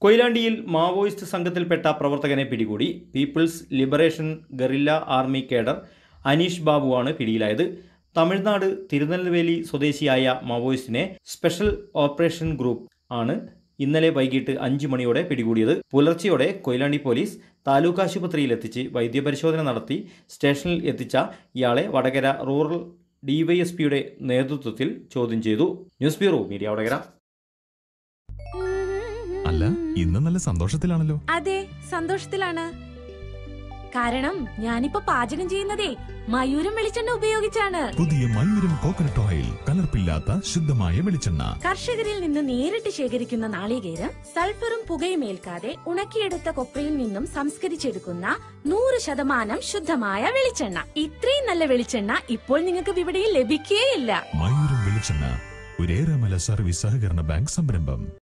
കൊയിലാണ്ടിയിൽ Maoist സംഘത്തിൽപ്പെട്ട പ്രവർത്തകനെ പിടികൂടി peoples liberation guerrilla army cadre Aneesh ബാബുവാണ് പിടിയിലായത് തമിഴ്നാട് തിരുനെൽവേലി സ്വദേശിയായ മാവോയിസ്റ്റിനെ സ്പെഷ്യൽ ഓപ്പറേഷൻ ഗ്രൂപ്പ് ആണ് ഇന്നലെ വൈകിട്ട് അഞ്ച് മണിയോടെ പിടികൂടിയത് പുലർച്ചെയോടെ കൊയിലാണ്ടി പോലീസ് താലൂക്ക് ആശുപത്രിയിൽ എത്തിച്ച് വൈദ്യപരിശോധന നടത്തി സ്റ്റേഷനിൽ എത്തിച്ച ഇയാളെ വടകര റൂറൽ ഡിവൈഎസ്പിയുടെ നേതൃത്വത്തിൽ ചോദ്യം ചെയ്തു ന്യൂസ് ബ്യൂറോ മീഡിയ വടകര അല്ല ഇന്ന് നല്ല സന്തോഷത്തിലാണല്ലോ അതെ സന്തോഷത്തിലാണ് കാരണം ഞാനിപ്പോ പാചകം ചെയ്യുന്നതേ മയൂരം വെളിച്ചെണ്ണ ഉപയോഗിച്ചാണ് പുതിയ മയൂരം കോക്കനട്ട് ഓയിൽ കലർപ്പില്ലാത്ത ശുദ്ധമായ വെളിച്ചെണ്ണ കർഷകരിൽ നിന്ന് നേരിട്ട് ശേഖരിക്കുന്ന നാളികേരം സൾഫറും പുകയും ഏൽക്കാതെ ഉണക്കിയെടുത്ത കൊപ്രയിൽ നിന്നും സംസ്കരിച്ചെടുക്കുന്ന നൂറ് ശതമാനം ശുദ്ധമായ വെളിച്ചെണ്ണ ഇത്രയും നല്ല വെളിച്ചെണ്ണ ഇപ്പോൾ നിങ്ങൾക്ക് വിപണിയിൽ ലഭിക്കുകയില്ല മയൂരം വെളിച്ചെണ്ണ ഒരേറെമല സർവീസ് സഹകരണ ബാങ്ക് സംരംഭം